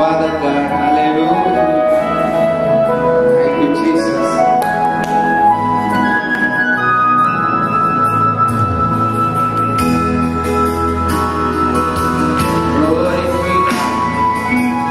Father God. Hallelujah. Thank you, Jesus. Glory to God.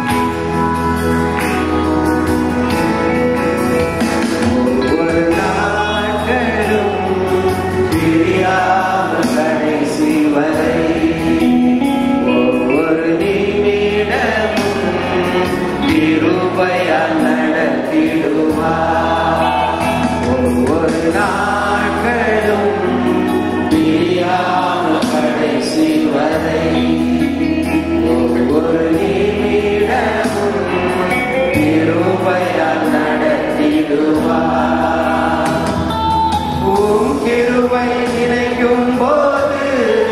ஒவ்வொரு நாட்களும் பிரியாமல் கடைசி வரை ஒவ்வொரு நிமிடமும் கிருபையால் நடத்திடுவார் ஒவ்வொரு நாட்களும் பிரியாமல் கடைசி வரை ஒவ்வொரு நிமிடமும் கிருபையால் நடத்திடுவார் உம் கிருபை நினைக்கும் போது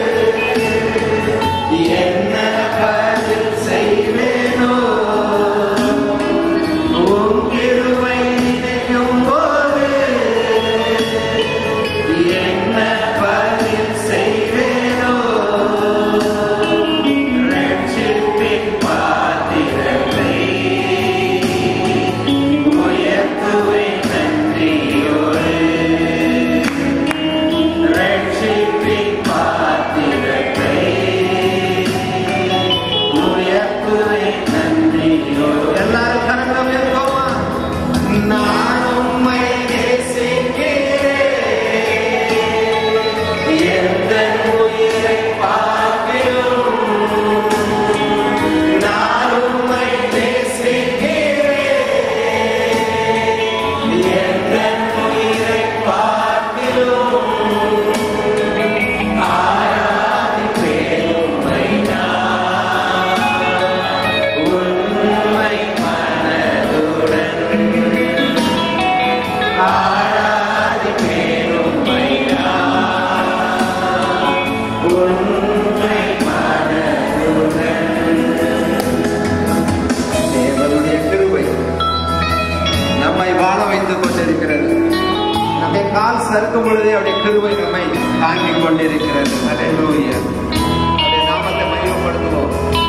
என்ன பதில் செய்வேனோ உம் கிருபை நினைக்கும் போது என்ன பதில் செய்வேனோ ரட்சிப்பின் பாத்திரத்தை உயர்த்துவேன் நன்றியோடு ரட்சிப்பின் பாத்திரத்தை உயர்த்துவேன் நன்றியோடு எல்லாரும் கரங்களை உயர்த்துவோமா? நான் உம்மை நேசிக்கிறேன். எந்தன் உயிரை பார்க்கிலும் நான் உம்மை நேசிக்கிறேன். எந்தன் உயிரை பார்க்கிலும் ஆராதிப்பேன் உம்மை நான். உண்மை மனதுடன் ஆராதிப்பேன் உம்மை நான். உண்மை மனதுடன் தேவனுடைய கிருபை நம்மை வாழ வைத்துக் கொண்டிருக்கிறது நம்மை கால் சறுக்கும் பொழுதே அவருடைய கிருபை நம்மை தாங்கிக் கொண்டிருக்கிறது Hallelujah. அவருடைய நாமத்தை மகிமைப்படுத்துவோம்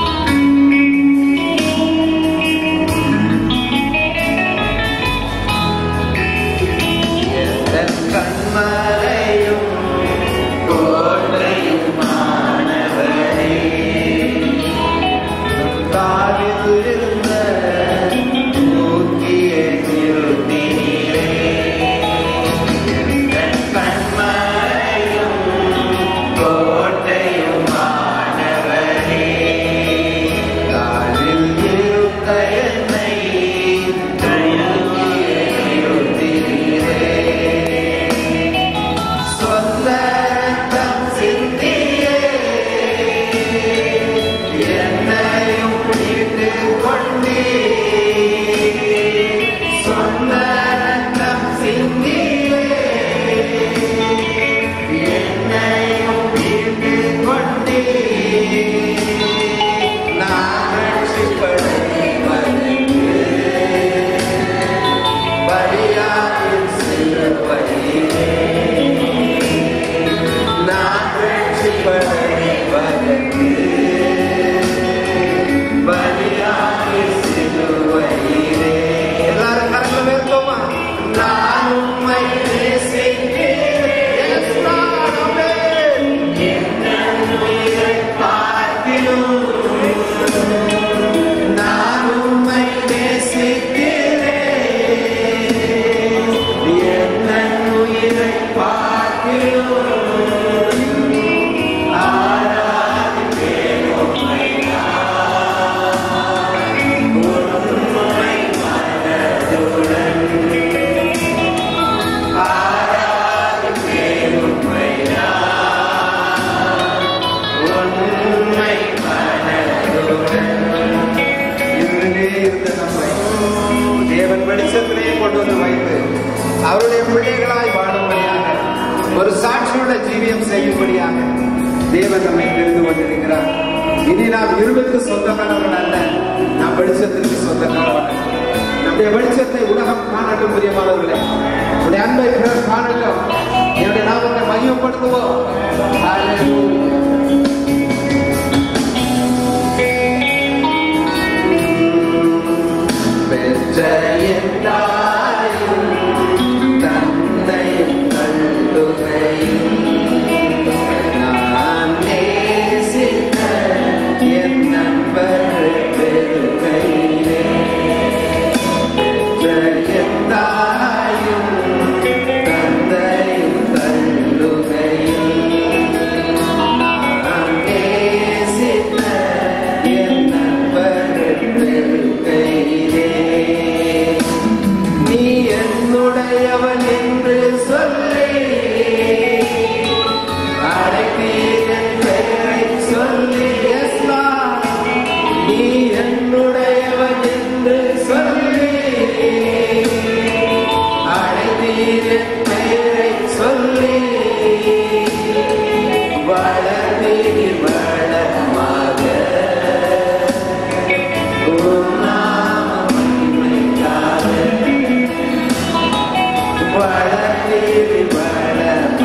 எந்தன் கண்மலையும் கோட்டையும் மாணவனே காலில் இருந்த தூக்கியை நிறுத்தினீரே. எந்தன் கண்மலையும் கோட்டையும் மாணவனே. காலில் இருந்த என்னை தூக்கியை நிறுத்தினீரே. சொந்த ரத்தம் சிந்தியே என்னையும் மீட்டு கொண்டே சொந்த ரத்தம் சிந்தியே என்னையும் மீட்டு கொண்டே நான் ரட்சிப்படைவதற்கு பலியாகும் சிலுவையிலே நான் ரட்சிப்படைவதற்கு பலியாகி சிலுவையிலே. எல்லாரும் கரங்களை உயர்த்துவோமா? நான் உம்மை நேசிக்கிறேன். Yes, Lord. Amen. என் உயிரை பார்க்கிலும் நான் உம்மை நேசிக்கிறேன். என் உயிரை பார்க்கிலும் ஆராதிப்பேன் உம்மை தேவன் வெளிச்சத்திலே கொண்டு வந்து வைத்து அவருடைய பிள்ளைகளாய் வாழும்படியாக ஒரு சாட்சியுள்ள ஜீவியம் செய்யும்படியாக தேவன் நம்மை தெரிந்து கொண்டிருக்கிறார் இனி நாம் இருளுக்கு சொந்தக்காரர்கள் அல்ல நாம் வெளிச்சத்திற்கு சொந்தக்காரர்கள் நம்முடைய வெளிச்சத்தை உலகம் காணட்டும் பிரியமானவர்களே உடைய அன்பை பிறர் காணட்டும் என்னுடைய நாமத்தை மையப்படுத்துவோம் Hallelujah. என் தாயும் தந்தையும் கல்லுகையும் நான் நேசித்த என் நண்பர்கள் பெருகையிலே பெற்ற என் தாயும் தந்தையும் கல்லுகையும் நான் நேசித்த என் நண்பர்கள் பெருகையிலே நீ என்னுடையவன் என்று சொல்லி அழைத்தீர் என் பெயரை சொல்லி Yes, Lord. நீ என்னுடையவன் என்று சொல்லி அழைத்தீர் என் பெயரை சொல்லி வளர்த்தீர் வளமாக உம் நாமம் மகிமைக்காக வளர்த்தீர் வளமாக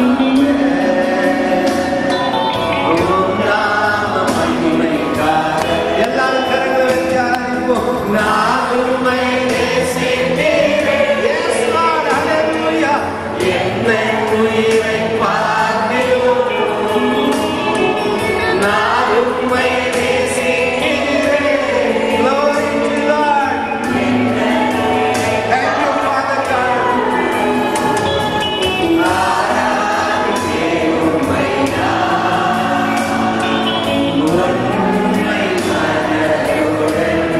உம் நாமம் மகிமைக்காக எல்லாரும் கரங்களை வைத்து ஆராதிப்போம் நான் உம்மை நேசிக்கிறேன் Yes, Lord. Hallelujah. என்னை உயிரை பார்க்கிறோம் நான் உம்மை நேசிக்கிறேன் Glory to Lord. Thank you, Father God. ஆராதிக்கிறேன் உம்மை நான். உண்மை மனதுடன்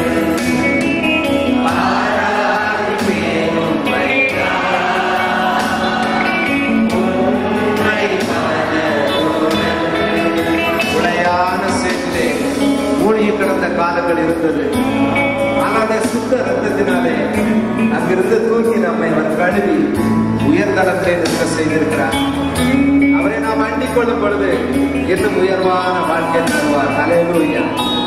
ஆராதிப்பேன் உம்மை நான். உண்மை மனதுடன் உடையான சேற்றிலே மூழ்கி கிடந்த காலங்கள் இருந்தது ஆனால் சுத்த ரத்தத்தினாலே அங்கிருந்து தூக்கி நம்மை அவர் கழுவி உயர்தளத்திலே நிற்க செய்திருக்கிறார் அவரை நாம் அண்டிக் கொள்ளும் பொழுது இன்னும் உயர்வான வாழ்க்கை தருவார் தலைவருயா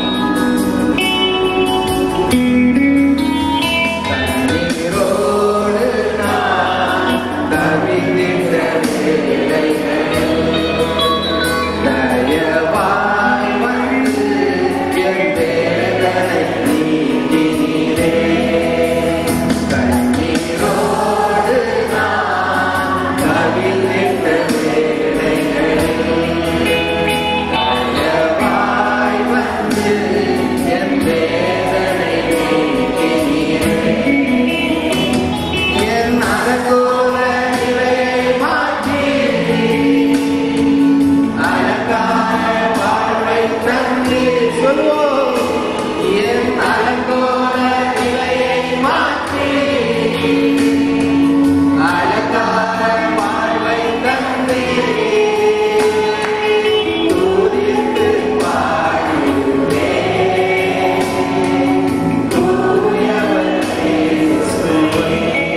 தண்ணீரோடு நான் தவித்திட்ட வேளைகளில் தயவாய் வந்து என் வேதனை நீக்கினீரே. கண்ணீரோடு நான் கவிழ்ந்திட்ட வேளைகளில் தயவாய் வந்து என் வேதனை நீக்கினீரே. என் அகத்தோர நிலையை மாற்றி அழகான வாழ்வை தந்து சொல்வோம் என் அலங்கோல நிலையை மாற்றி அழகான வாழ்வை தந்து துதித்து பாடுவே தூயவர் இயேசுவே.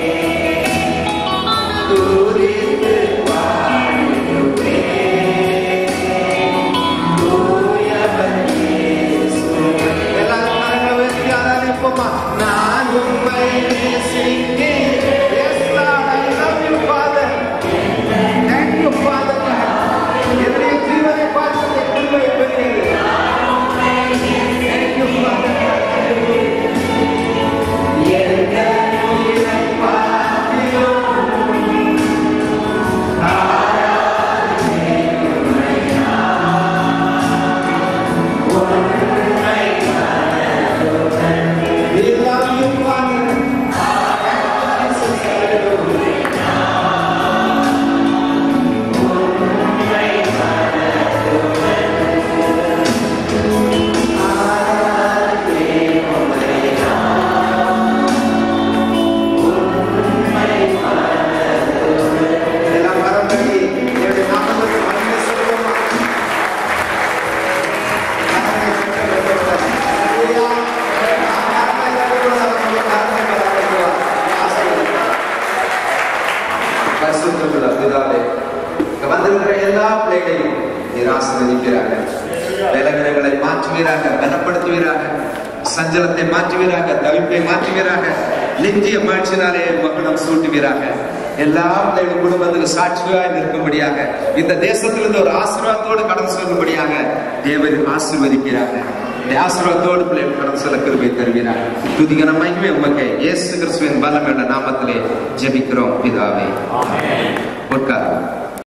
துதித்து பாடுவே எல்லாரும் கரங்களை உயர்த்தி ஆராதிப்போமா? நான் உம்மை நேசிக்கிறேன். Yes, Lord, I love you, Father. Thank you, Father God. என்னுடைய ஜீவனை பார்த்து கிருபை பெறுகிறேன். Thank you, Father God. எந்த உயிரை பார்க்கிறோம் We love you, Father. எல்லாம் கரம் தட்டி என்னுடைய நாமத்துக்கு மகிமை சொல்லுவோமா? கரங்களை தட்டி வைக்கிறோம். ஹalleluya. நாம் கரங்களை தட்டி கூட நம்ம கரங்களை தட்டுவோம். ஆசீர்வதிக்கிறோம். பரிசுத்தமுள்ள பிதாவே, இங்க வந்திருக்கிற எல்லா பிள்ளைகளையும் நீர் ஆசீர்வதிக்கிறாங்க விலங்கினங்களை மாற்றுவீராக பலப்படுத்துவீராக சஞ்சலத்தை மாற்றுவீராக தவிப்பை மாற்றுவீராக நித்திய மகிழ்ச்சினாலே மக்களும் சூட்டுவீராக எல்லா பிள்ளைகளும் குடும்பத்துக்கு சாட்சியாய் நிற்கும்படியாக இந்த தேசத்திலிருந்து ஒரு ஆசீர்வாதத்தோடு கடந்து செல்லும்படியாக தேவன் ஆசீர்வதிக்கிறாங்க இந்த ஆசீர்வாதத்தோடு பிள்ளைகள் கடந்து செல்ல கிருபை தருவீரார் துதிகன மகிமை உமக்கு இயேசு கிறிஸ்துவின் பலமுள்ள நாமத்திலே ஜெபிக்கிறோம் பிதாவே உட்காருங்க